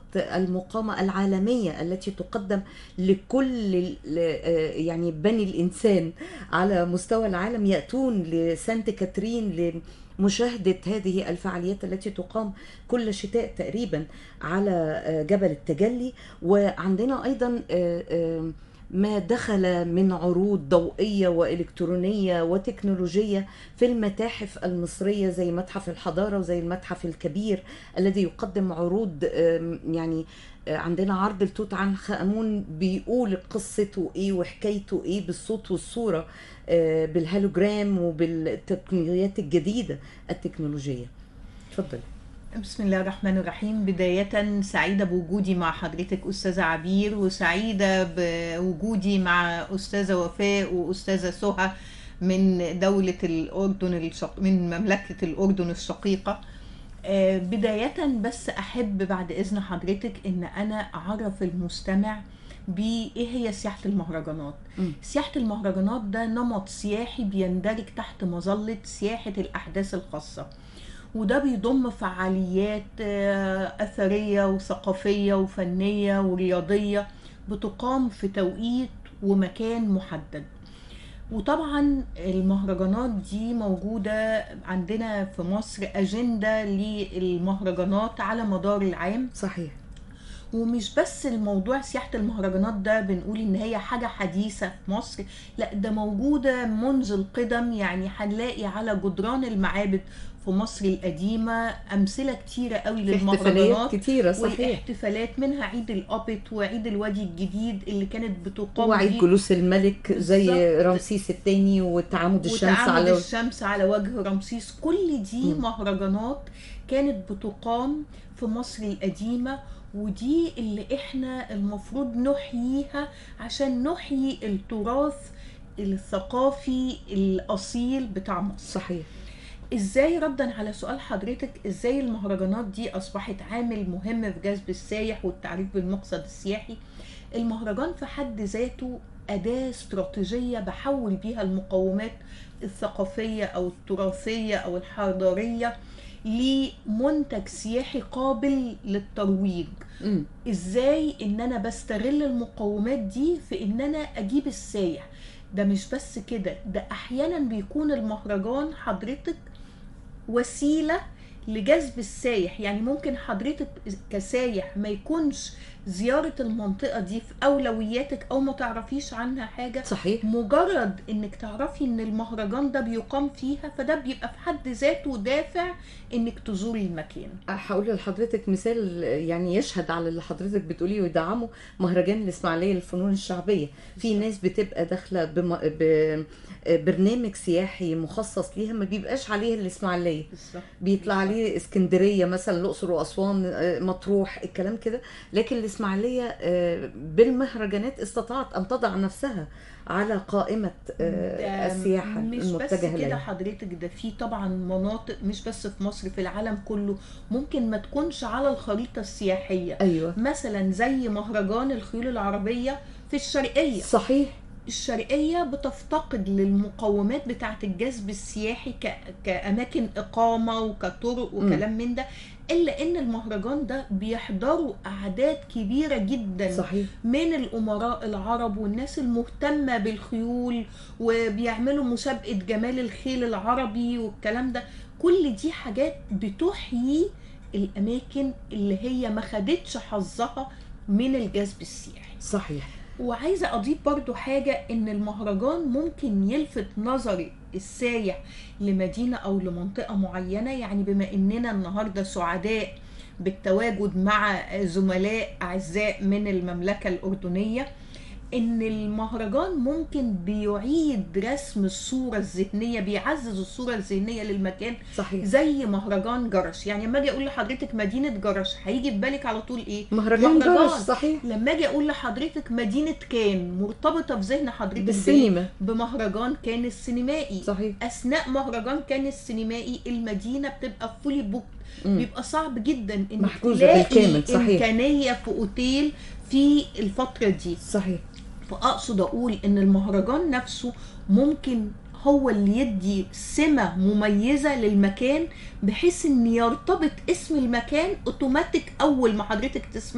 المقامة العالمية التي تقدم لكل ال- آه، يعني بني الإنسان على مستوى العالم يأتون لسانت كاترين لمشاهدة هذه الفعاليات التي تقام كل شتاء تقريبا على آه، جبل التجلي وعندنا أيضا آه، آه، ما دخل من عروض ضوئية وإلكترونية وتكنولوجية في المتاحف المصرية زي متحف الحضارة وزي المتحف الكبير الذي يقدم عروض آم، يعني آه، عندنا عرض لتوت عنخ آمون بيقول قصته ايه وحكايته ايه بالصوت والصورة آه، بالهالوجرام وبالتقنيات الجديدة التكنولوجية اتفضل بسم الله الرحمن الرحيم بداية سعيدة بوجودي مع حضرتك أستاذة عبير وسعيدة بوجودي مع أستاذة وفاء وأستاذة سهى من دولة الأردن الشق... من مملكة الأردن الشقيقة آه، بداية بس أحب بعد إذن حضرتك إن أنا أعرف المستمع بإيه هي سياحة المهرجانات مم. سياحة المهرجانات ده نمط سياحي بيندرج تحت مظلة سياحة الأحداث الخاصة وده بيضم فعاليات آه، أثرية وثقافية وفنية ورياضية بتقام في توقيت ومكان محدد وطبعا المهرجانات دي موجودة عندنا في مصر أجندة للمهرجانات على مدار العام صحيح ومش بس الموضوع سياحة المهرجانات ده بنقول ان هي حاجة حديثة في مصر لا ده موجودة منذ القدم يعني هنلاقي على جدران المعابد في مصر القديمة أمثلة كتيرة قوي في احتفاليات للمهرجانات كتيرة صحيح والاحتفالات منها عيد الأبط وعيد الوادي الجديد اللي كانت بتقام وعيد فيه جلوس الملك زي بالظبط. رمسيس الثاني وتعامد الشمس وتعامد على الشمس على وجه رمسيس كل دي مم. مهرجانات كانت بتقام في مصر القديمة ودي اللي احنا المفروض نحييها عشان نحيي التراث الثقافي الأصيل بتاع مصر صحيح ازاي ردا على سؤال حضرتك ازاي المهرجانات دي اصبحت عامل مهم في جذب السايح والتعريف بالمقصد السياحي المهرجان في حد ذاته أداة استراتيجية بحول بيها المقومات الثقافية أو التراثية أو الحضارية لمنتج سياحي قابل للترويج مم. ازاي ان انا بستغل المقومات دي في ان انا اجيب السايح ده مش بس كده ده احيانا بيكون المهرجان حضرتك وسيله لجذب السايح يعني ممكن حضرتك كسايح ما يكونش زيارة المنطقة دي في أولوياتك أو ما تعرفيش عنها حاجة صحيح مجرد انك تعرفي ان المهرجان ده بيقام فيها فده بيبقى في حد ذاته دافع انك تزوري المكان هقول لحضرتك مثال يعني يشهد على اللي حضرتك بتقوليه ويدعمه مهرجان الاسماعيليه للفنون الشعبيه في ناس بتبقى داخله بم... ببرنامج سياحي مخصص ليها ما بيبقاش عليه الاسماعيليه بالظبط بيطلع عليه اسكندريه مثلا الاقصر واسوان آه، مطروح الكلام كده لكن الاسماعيليه آه، بالمهرجانات استطاعت ان تضع نفسها على قائمه آه، ده السياحه مش بس المتجهه كده اليها حضرتك ده في طبعا مناطق مش بس في مصر في العالم كله ممكن ما تكونش على الخريطة السياحية ايوه مثلا زي مهرجان الخيول العربية في الشرقية صحيح الشرقية بتفتقد للمقومات بتاعة الجذب السياحي ك... كأماكن إقامة وكطرق وكلام من ده إلا إن المهرجان ده بيحضروا أعداد كبيرة جدا صحيح من الأمراء العرب والناس المهتمة بالخيول وبيعملوا مسابقة جمال الخيل العربي والكلام ده كل دي حاجات بتحيي الأماكن اللي هي ما خدتش حظها من الجذب السياحي صحيح وعايزة أضيف برضو حاجة إن المهرجان ممكن يلفت نظر السايح لمدينة أو لمنطقة معينة يعني بما إننا النهاردة سعداء بالتواجد مع زملاء أعزاء من المملكة الأردنية ان المهرجان ممكن بيعيد رسم الصورة الذهنية بيعزز الصورة الذهنية للمكان صحيح زي مهرجان جرش يعني لما اجي اقول لحضرتك مدينة جرش هيجي في بالك على طول ايه مهرجان مهرجان. جرش صحيح لما اجي اقول لحضرتك مدينة كان مرتبطة في ذهن حضرتك بإيه؟ بالسينما بمهرجان كان السينمائي صحيح اثناء مهرجان كان السينمائي المدينه بتبقى فولي بوك مم. بيبقى صعب جدا انك محجوزة تلاقي بالكامل، صحيح. امكانيه في اوتيل في الفتره دي صحيح فاقصد اقول ان المهرجان نفسه ممكن هو اللي يدي سمة مميزة للمكان بحيث ان يرتبط اسم المكان اوتوماتيك اول ما حضرتك تسمع